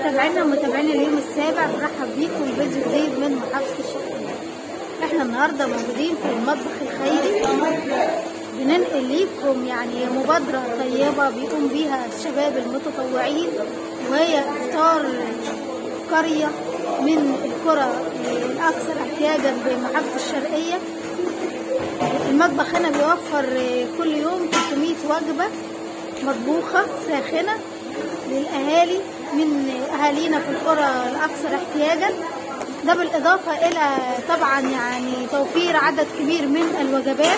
متابعينا ومتابعين اليوم السابع برحب بيكم فيديو جديد من محافظة الشرقية احنا النهاردة موجودين في المطبخ الخيري بننقل ليكم يعني مبادرة طيبة بيقوم بيها الشباب المتطوعين وهي افطار قرية من القرى الأكثر احتياجا بمحافظة الشرقية المطبخ هنا بيوفر كل يوم 300 وجبة مطبوخة ساخنة للأهالي من أهالينا في القرى الأكثر احتياجا ده بالإضافة إلى طبعا يعني توفير عدد كبير من الوجبات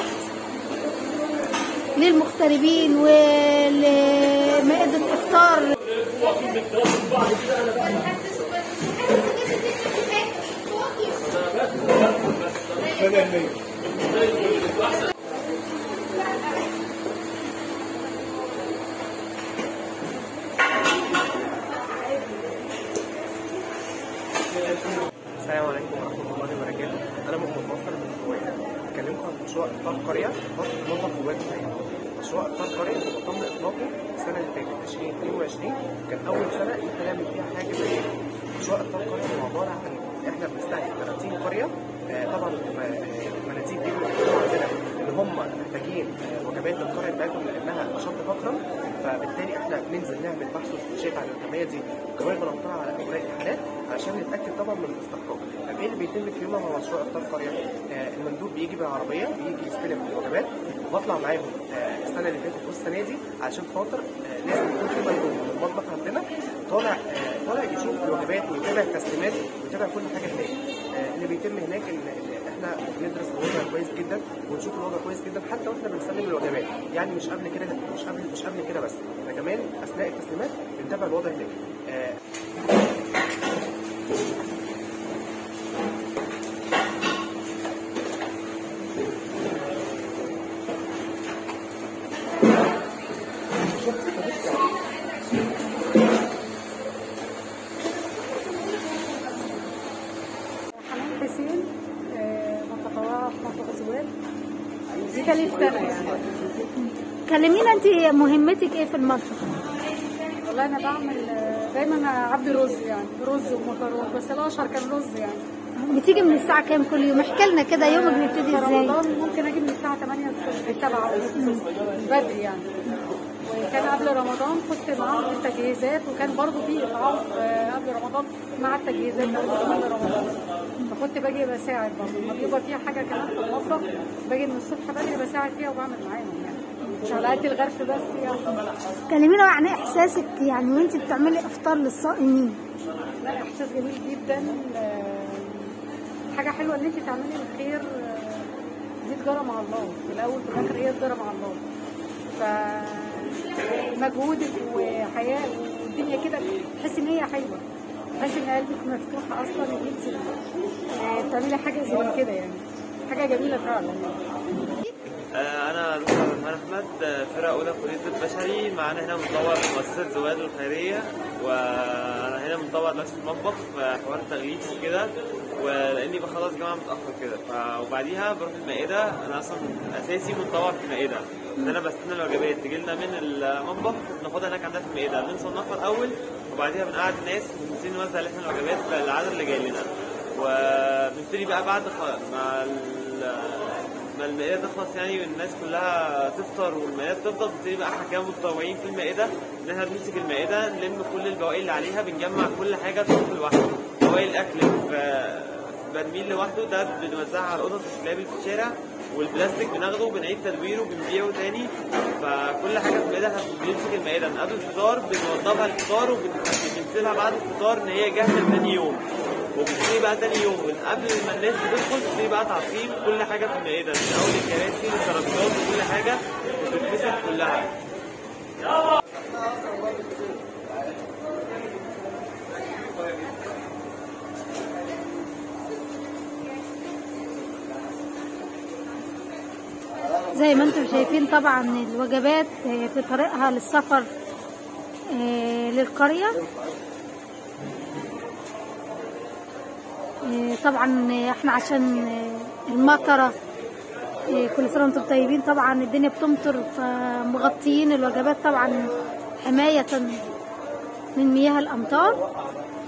للمغتربين ولمائدة إفطار السلام عليكم ورحمة الله وبركاته أنا محمد ناصر من السويد هكلمكم عن مشروع إفطار قرية مصر المطبخ في وادي العين مشروع إفطار قرية هو تم إطلاقه السنة اللي فاتت 2022 كان أول سنة إن إحنا نعمل فيها حاجة زي كده مشروع إفطار قرية هو عبارة عن إحنا بنستهدف 30 قرية آه، طبعا المناديب دي بيقولوا عندنا إن هم محتاجين آه، وجبات القرية بتاعتهم لأنها أشد فقرا فبالتالي احنا بننزل نعمل بحث واستكشاف عن الجمعيه دي وكمان بنطلع على اوراق الحالات علشان نتاكد طبعا من الاستحقاق. طب ايه اللي بيتم في يومها مع مشروع افطار قريه؟ آه المندوب بيجي بالعربيه بيجي يستلم الوجبات وبطلع معاهم آه السنه اللي فاتت والسنه دي علشان خاطر آه لازم يكون في مندوب من المطبخ عندنا طالع آه طالع يشوف الوجبات ويتابع التسليمات ويتابع كل حاجه هناك. آه اللي بيتم هناك ان إن احنا بندرس الوضع كويس جدا ونشوف الوضع كويس جدا حتى واحنا بنسلم الوجبات يعني مش قبل كده مش قبل مش قبل كده بس احنا كمان اثناء التسليمات بنتابع الوضع هناك آه حنان حسين آه، متطوعة في مطبخ زوال دي تالت سنة يعني كلمينا انت مهمتك ايه في المطبخ والله أنا بعمل آه، دايما عبد رز يعني رز ومكرونة بس الأشهر كان رز يعني بتيجي من الساعة كام كل يوم احكي لنا كده يومك بيبتدي في ازاي رمضان ممكن أجي من الساعة 8 الصبح 7 ونص بدري يعني وكان قبل رمضان كنت معاهم في التجهيزات وكان برضه في إطعام آه، قبل رمضان مع التجهيزات برضه قبل رمضان فكنت باجي بساعد برضه لما بيبقى فيها حاجة كمان في المطبخ باجي من الصبح بدري بساعد فيها وبعمل معاهم يعني مش على قد الغرف بس يعني كلمينا عن احساسك يعني وانت بتعملي افطار للصائمين لا احساس جميل جدا آه، حاجه حلوه ان انت تعملي الخير آه، دي تجاره مع الله في الاول في الاخر هي تجاره مع الله ف مجهودك وحياه والدنيا كده تحسي ان هي حلوه تحسي ان قلبك مفتوح اصلا ان انت آه، تعملي حاجه زي كده يعني حاجه جميله فعلا يعني آه، أنا دكتور عبد الرحمن أحمد آه، فرقة أولى كلية الطب البشري معانا هنا مطور في مؤسسة زواد الخيرية وأنا هنا مطور دلوقتي في المطبخ في حوار التغليف وكده ولأني بخلص جامعة متأخر كده ف- وبعديها بروح المائدة أنا أصلا أساسي متطوع في المائدة إن أنا بستنى الوجبات تجيلنا من المطبخ وبناخدها هناك عندنا في المائدة بنصنفها الأول وبعديها بنقعد الناس ونبتدي نوزع إحنا الوجبات للعدد اللي جاي لنا وبنبتدي بقى بعد خ- مع ال- ما المائدة تخلص يعني والناس كلها تفطر والمائدة تفضل بنبتدي بقى احنا كمتطوعين في المائدة ان احنا بنمسك المائدة نلم كل البواقي اللي عليها بنجمع كل حاجة تروح لوحده بواقي الأكل في في برميل لوحده ده بنوزعها على القطط الكلاب اللي في الشارع والبلاستيك بناخده وبنعيد تدويره وبنبيعه تاني فكل حاجة في المائدة احنا بنمسك المائدة من قبل الفطار بنوضبها الفطار وبنسيبها بعد الفطار ان هي جاهزة لتاني يوم وبتبتدي بقى تاني يوم من قبل ما الناس تدخل بتبتدي بقى تعقيم كل حاجه في المائده من اول الكراسي والترابيزات وكل حاجه بتتمسك كلها زي ما انتم شايفين طبعا الوجبات آه، في طريقها للسفر آه، للقرية آه، طبعا آه، احنا عشان آه، المطرة آه، كل سنة وانتم طيبين طبعا الدنيا بتمطر فمغطيين الوجبات طبعا حماية من مياه الأمطار